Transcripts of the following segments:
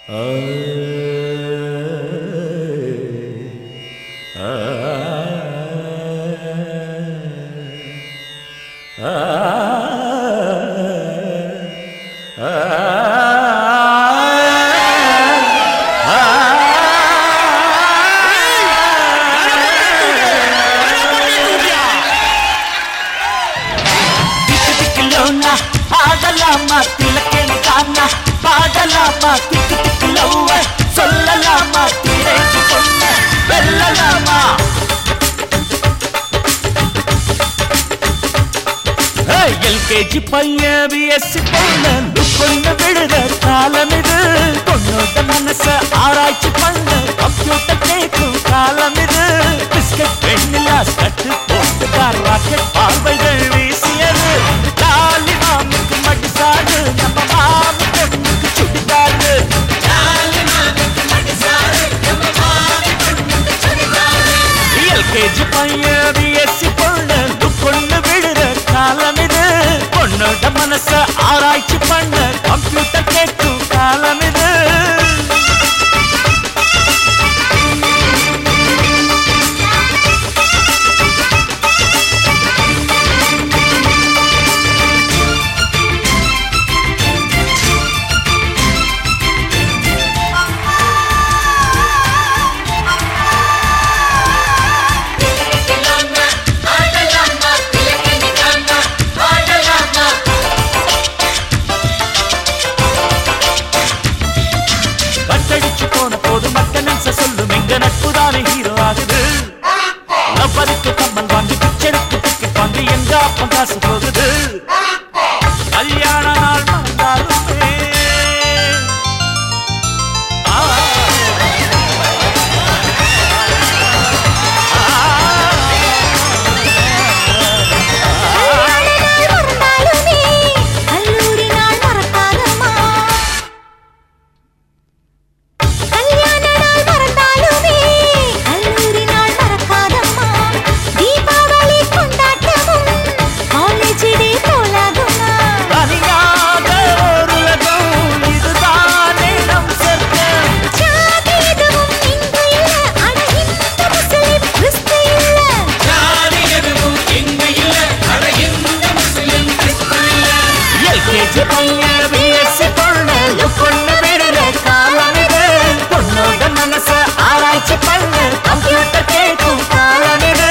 திக்கு திக்குலோனா ஆடலாமா திலக்கணி காணா பாடலாமா திக்கு திக்குலோவ சொல்லலாமா திரைக்கு பொண்ண வெல்லலாமா எல்கேஜி பையன் பிஎஸ்சி பொண்ணு பொண்ணு விடுற காலம் இது பொண்ணோட மனச ஆராய்ச்சி பண்ண கம்ப்யூட்டர் கேட்கும் காலம் இது பிஸ்கட் வெண்ணிலா ஸ்கட்டு போட்டு கார் ராக்கெட் பார்வைகள் வீசியது லாலி மாமுக்கு மடிசாடு நம்ம மாமு பொண்ணுக்கு சுடிதாரு எல்கேஜி பையன் பிஎஸ்சி பொண்ணு பொண்ணு விடுற காலம் இது பொண்ணோட மனச ஆராய்ச்சி பண்ண கம்ப்யூட்டர் கேட்கும் காலம் இது கட்டடிச்சு போன போது மத்த நென்ச சொல்லும் எங்க நட்பு தானே ஹீரோ ஆகுது லவ்வருக்கு கம்மல் வாங்கி பிச்சருக்கு டிக்கெட் வாங்கி எங்க அப்பன் காசு போகுது கல்யாண நாள் வந்தாலுமே ஆ, மறந்தாலுமே கல்லூரி நாள் மறக்காதம்மா கல்யாண நாள் மறந்தாலுமே கல்லூரி நாள் மறக்காதம்மா தீபாவளி கொண்டாட்டமும் காலேஜ் டே போலாகுமா தனியாக ஒரு உலகம் இதுதானே நம் சொர்க்கம் ஜாதி எதுவும் இங்கு இல்ல அட இந்த முஸ்லிம் கிறிஸ்து இல்ல எல்கேஜி பையன் பிஎஸ்சி பொண்ணு பொண்ணு விடுற காலம் இது பொண்ணோட மனச ஆராய்ச்சி பண்ணு கம்ப்யூட்டர் கேட்கும் காலம் இது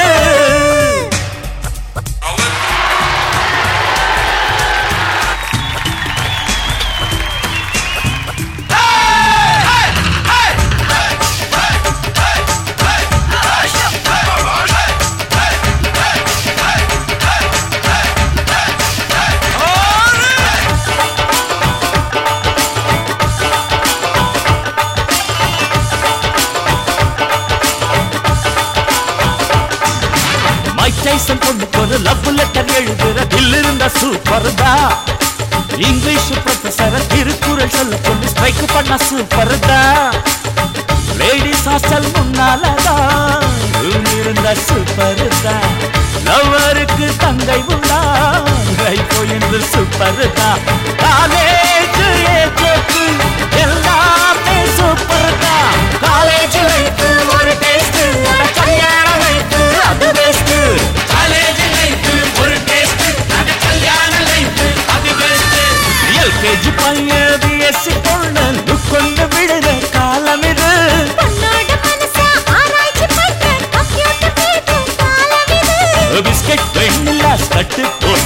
மைக் டைசன் பொண்ணுக்கு ஒரு லவ் லெட்டர் எழுதுற தில் இருந்தா சூப்பர் தான் இங்கிலீஷ் ப்ரொஃபசர் திருக்குறள் சொல்ல பொண்ணு ஸ்ட்ரைக் பண்ண சூப்பர் தான் லேடிஸ் ஹாஸ்டல் முன்னாலதான் room இருந்தா சூப்பர் தான் லவ்வருக்கு தங்கை உண்டா ரைப்போ என்று சூப்பர் தான் காலேஜ் ஏஜோக்கு எல்லாமே சூப்பர் தான் காலேஜ் லைஃப் ஒரு டேஸ்ட் கல்யாண லைஃப் அது பெஸ்ட் காலேஜ் லைஃப் ஒரு டேஸ்ட் அது கல்யாண லைஃப் அது பெஸ்ட் எல்கேஜி பையன் பிஎஸ்சி பொண்ணு கொண்டு விடுற காலம் இது பொண்ணோட மனச ஆராய்ச்சி பண்ண கம்ப்யூட்டர் கேட்கும் காலம் இது பிஸ்கட் வெண்ணிலா ஸ்கட்டு போட்டு